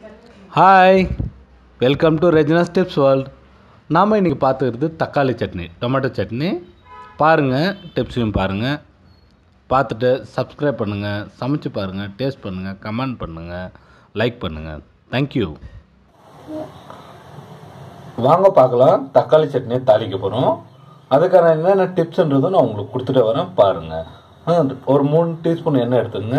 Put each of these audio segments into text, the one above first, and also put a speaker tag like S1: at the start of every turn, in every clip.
S1: hi welcome to Regina's tips world நாம் இன்றைக்கி பார்த்துக்கிறது தக்காளி சட்னி டொமேட்டோ சட்னி பாருங்கள் டிப்ஸையும் பாருங்கள் பார்த்துட்டு சப்ஸ்கிரைப் பண்ணுங்கள் சமைச்சு பாருங்கள் டேஸ்ட் பண்ணுங்கள் கமெண்ட் பண்ணுங்கள் லைக் பண்ணுங்கள் தேங்க்யூ வாங்க பார்க்கலாம் தக்காளி சட்னி தாளிக்க போகிறோம் அதுக்கான என்னென்ன டிப்ஸ்ன்றதும் நான் உங்களுக்கு கொடுத்துட்டு வரேன் பாருங்கள் ஒரு மூணு டீஸ்பூன் எண்ணெய் எடுத்துங்க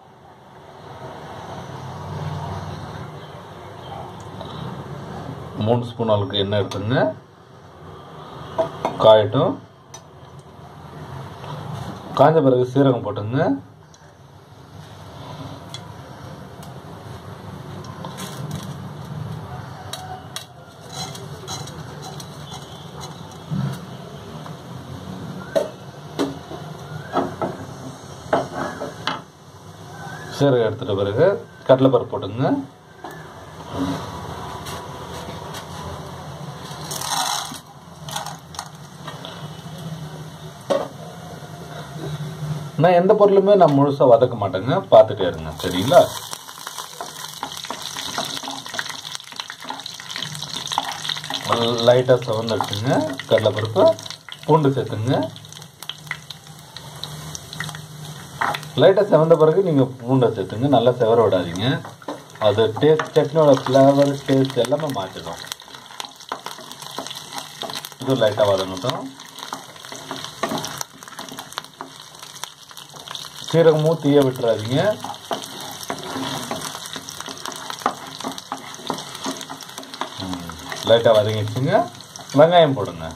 S1: மூணு ஸ்பூன் அளவுக்கு எண்ணெய் எடுத்துங்க காயட்டும் காஞ்ச பிறகு சீரகம் போட்டுங்க சீரகம் எடுத்துட்ட பிறகு கடலைப்பருப்பு போட்டுங்க நான் எந்த பொருளுமே நான் முழுசாக வதக்க மாட்டேங்க பார்த்துட்டே இருங்க சரிங்களா லைட்டாக செவந்துடுச்சுங்க கடலைப்பருப்பு பூண்டு சேர்த்துங்க லைட்டாக செவந்த பிறகு நீங்கள் பூண்டை சேர்த்துங்க நல்லா செவர விடாதீங்க அது டேஸ்ட் சட்னியோட ஃப்ளேவர் டேஸ்ட் எல்லாமே மாற்றிடும் இது லைட்டாக வதங்கட்டும் சீரகமும் தீய விட்டுறாதீங்க லைட்டாக வதங்கிடுச்சுங்க வெங்காயம் போடுங்க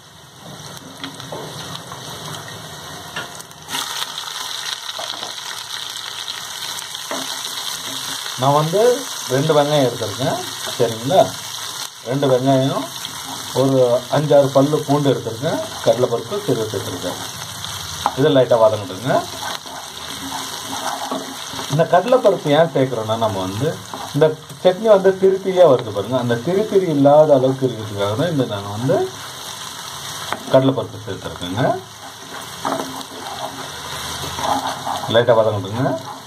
S1: நான் வந்து ரெண்டு வெங்காயம் எடுத்திருக்கேன் சரிங்களா ரெண்டு வெங்காயம் ஒரு அஞ்சாறு பல்லு பூண்டு எடுத்திருக்கேன் கடலைப்பருப்பு சீரகம் எடுத்திருக்கேன் இது லைட்டாக வதங்கிட்டுங்க இந்த கடலைப்பருப்பு ஏன் சேர்க்குறோன்னா நம்ம வந்து இந்த சட்னி வந்து திருத்திரியாக வருது பாருங்க அந்த திருத்திரி இல்லாத அளவுக்கு இருக்கிறதுக்காக தான் இந்த நான் வந்து கடலைப்பருப்பு சேர்த்துருக்கேங்க லைட்டாக வதங்கிட்டுங்க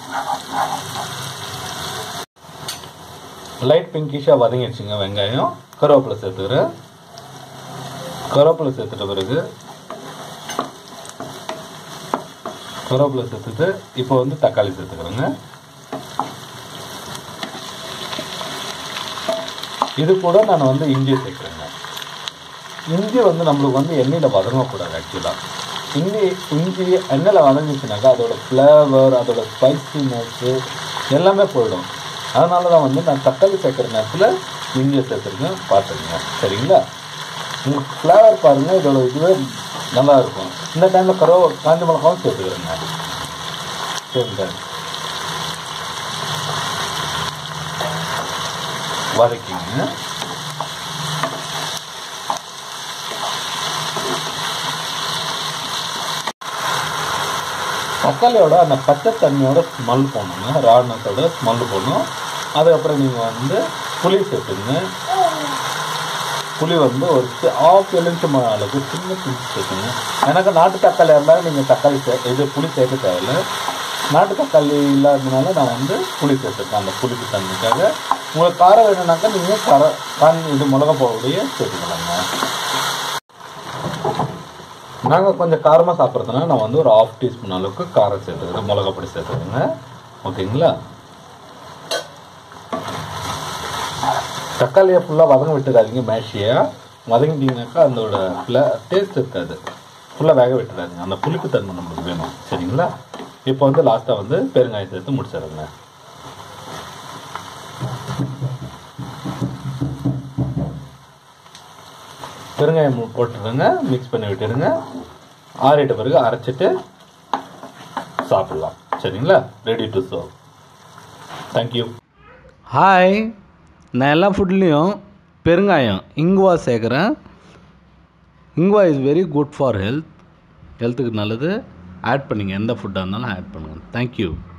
S1: லைட் பிங்கிஷாக வதங்கிடுச்சுங்க வெங்காயம் கருவேப்பிலை சேர்த்துக்கிறேன் கருவேப்பிலை சேர்த்துட்ட பிறகு கருவேப்பிலை சேர்த்துட்டு இப்போ வந்து தக்காளி சேர்த்துக்கிறேங்க இது கூட நான் வந்து இஞ்சி சேர்க்குறேங்க இஞ்சி வந்து நம்மளுக்கு வந்து எண்ணெயில் வதங்கக்கூடாது ஆக்சுவலாக இஞ்சி இஞ்சி எண்ணெயில் வதங்கிச்சுனாக்கா அதோட ஃப்ளேவர் அதோட ஸ்பைசினஸ்ஸு எல்லாமே போயிடும் அதனால தான் வந்து நான் தக்காளி சேர்க்குற நேரத்தில் இஞ்சியை சேர்த்துருக்கேன் பார்த்துருங்க சரிங்களா உங்களுக்கு ஃப்ளேவர் பாருங்கள் இதோட இதுவே நல்லா இருக்கும் இந்த டைமில் கரோ காஞ்ச மிளகாவும் சேர்த்துக்கிறேங்க சரிங்க வதக்கிங்க தக்காளியோட அந்த பச்சை தண்ணியோட ஸ்மெல் போடணுங்க ராணத்தோட ஸ்மெல் போடணும் அதுக்கப்புறம் நீங்கள் வந்து புளி சேர்த்துங்க புளி வந்து ஒரு ஆஃப் எலுமிச்சம் அளவுக்கு சின்ன பிஞ்சு சேர்த்துங்க எனக்கு நாட்டு தக்காளி இருந்தாலும் நீங்கள் தக்காளி சே இது புளி சேர்க்க தேவையில்ல நாட்டு தக்காளி இல்லாததுனால நான் வந்து புளி சேர்த்துருக்கேன் அந்த புளிப்பு தண்ணிக்காக உங்களுக்கு காரம் வேணும்னாக்கா நீங்கள் கார கான் இது மிளகா பவுடைய சேர்த்துக்கலாங்க நாங்கள் கொஞ்சம் காரமாக சாப்பிட்றதுனால நான் வந்து ஒரு ஆஃப் டீஸ்பூன் அளவுக்கு காரம் சேர்த்துக்கிறேன் மிளகா பொடி சேர்த்துக்கிறேங்க ஓகேங்களா தக்காளியை ஃபுல்லாக வதங்க விட்டுறாதீங்க மேஷியாக வதங்கிட்டீங்கனாக்கா அதோட டேஸ்ட் இருக்காது ஃபுல்லாக வேக விட்டுறாதீங்க அந்த புளிப்பு தன்மை நம்மளுக்கு வேணும் சரிங்களா இப்போ வந்து லாஸ்ட்டாக வந்து பெருங்காயம் சேர்த்து முடிச்சிடுங்க பெருங்காயம் போட்டுருங்க மிக்ஸ் பண்ணி விட்டுருங்க ஆறிட்ட பிறகு அரைச்சிட்டு சாப்பிடலாம் சரிங்களா ready to serve thank you hi நான் எல்லா ஃபுட்லேயும் பெருங்காயம் இங்குவா சேர்க்குறேன் இங்குவா is very good for health ஹெல்த்துக்கு நல்லது ஆட் பண்ணிங்க எந்த ஃபுட்டாக இருந்தாலும் ஆட் பண்ணுங்கள் தேங்க்யூ